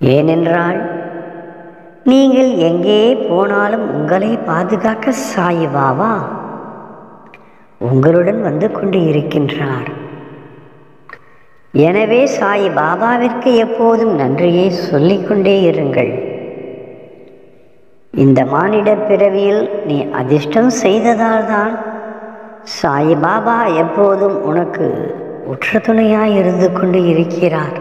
ஏனென்றால் நீங்கள் எங்கே போனாலும் உங்களை பாதுகாக்க சாயி பாபா உங்களுடன் வந்து கொண்டு இருக்கின்றார் எனவே சாய் பாபாவிற்கு எப்போதும் நன்றியை சொல்லிக்கொண்டே இருங்கள் இந்த மானிட பிறவியில் நீ அதிர்ஷ்டம் செய்ததால் தான் சாய் பாபா எப்போதும் உனக்கு உற்ற துணையாய் இருந்து கொண்டு இருக்கிறார்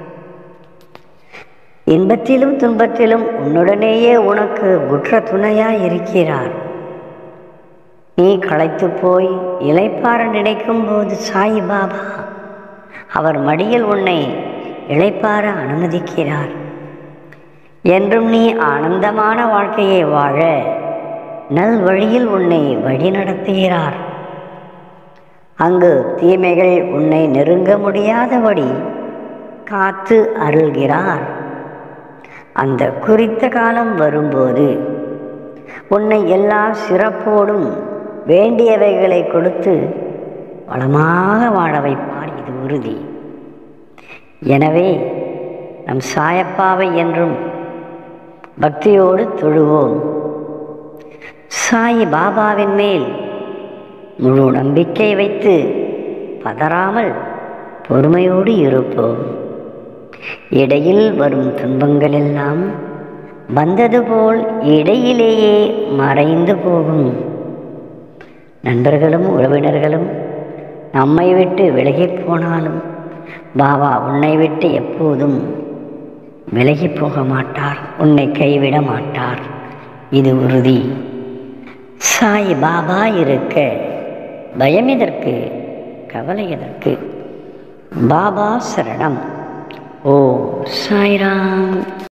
இன்பத்திலும் துன்பத்திலும் உன்னுடனேயே உனக்கு உற்ற துணையாய் இருக்கிறார் நீ களைத்து போய் இளைப்பாற நினைக்கும் போது சாய் பாபா அவர் மடியில் உன்னை இளைப்பாற அனுமதிக்கிறார் என்றும் நீ ஆனந்தமான வாழ்க்கையை வாழ நல் வழியில் உன்னை வழிநடத்துகிறார் அங்கு தீமைகள் உன்னை நெருங்க முடியாதபடி காத்து அருள்கிறார் அந்த குறித்த காலம் வரும்போது உன்னை எல்லா சிறப்போடும் வேண்டியவைகளை கொடுத்து வளமாக வாழ வைப்பார் இது உறுதி எனவே நம் சாயப்பாவை என்றும் பக்தியோடு தொழுவோம் சாய் பாபாவின் மேல் முழு நம்பிக்கை வைத்து பதறாமல் பொறுமையோடு இருப்போம் இடையில் வரும் துன்பங்கள் எல்லாம் வந்தது போல் இடையிலேயே மறைந்து போகும் நண்பர்களும் உறவினர்களும் நம்மை விட்டு விலகி போனாலும் பாபா உன்னை விட்டு எப்போதும் விலகி போக மாட்டார் உன்னை கைவிட மாட்டார் இது உறுதி சாய் பாபா இருக்க பயம் எதற்கு கவலை எதற்கு பாபா சரணம் ஓ சாய்ராம்